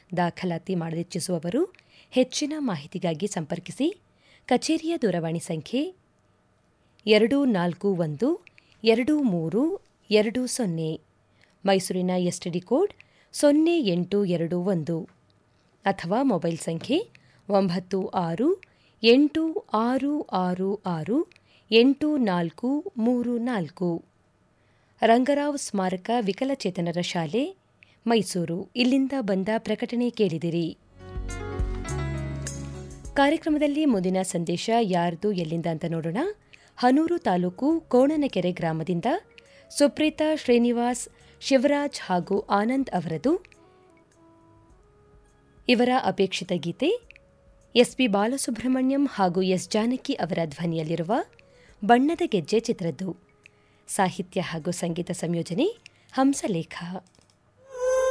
ದಾಖಲಾತಿ ಮಾಡಲಿಚ್ಛಿಸುವವರು ಹೆಚ್ಚಿನ ಮಾಹಿತಿಗಾಗಿ ಸಂಪರ್ಕಿಸಿ ಕಚೇರಿಯ ದೂರವಾಣಿ ಸಂಖ್ಯೆ ಎರಡು ನಾಲ್ಕು ಒಂದು ಎರಡು ಮೂರು ಎರಡು ಸೊನ್ನೆ ಮೈಸೂರಿನ ಎಸ್ಟಿಡಿ ಕೋಡ್ ಸೊನ್ನೆ ಎಂಟು ಎರಡು ಒಂದು ಅಥವಾ ಮೊಬೈಲ್ ಸಂಖ್ಯೆ ಒಂಬತ್ತು ಆರು ಎಂಟು ಆರು ಆರು ಆರು ಎಂಟು ನಾಲ್ಕು ಮೂರು ನಾಲ್ಕು ರಂಗರಾವ್ ಸ್ಮಾರಕ ವಿಕಲಚೇತನರ ಶಾಲೆ ಮೈಸೂರು ಇಲ್ಲಿಂದ ಬಂದ ಪ್ರಕಟಣೆ ಕೇಳಿದಿರಿ ಕಾರ್ಯಕ್ರಮದಲ್ಲಿ ಮುಂದಿನ ಸಂದೇಶ ಯಾರ್ದು ಎಲ್ಲಿಂದ ಅಂತ ನೋಡೋಣ ಹನೂರು ತಾಲೂಕು ಕೋಣನಕೆರೆ ಗ್ರಾಮದಿಂದ ಸುಪ್ರೀತಾ ಶ್ರೀನಿವಾಸ್ ಶಿವರಾಜ್ ಹಾಗೂ ಆನಂದ್ ಅವರದು ಇವರ ಅಪೇಕ್ಷಿತ ಗೀತೆ ಎಸ್ಪಿ ಬಾಲಸುಬ್ರಹ್ಮಣ್ಯಂ ಹಾಗೂ ಎಸ್ ಜಾನಕಿ ಅವರ ಧ್ವನಿಯಲ್ಲಿರುವ ಬಣ್ಣದ ಗೆಜ್ಜೆ ಚಿತ್ರದ್ದು ಸಾಹಿತ್ಯ ಹಾಗೂ ಸಂಗೀತ ಸಂಯೋಜನೆ ಹಂಸಲೇಖ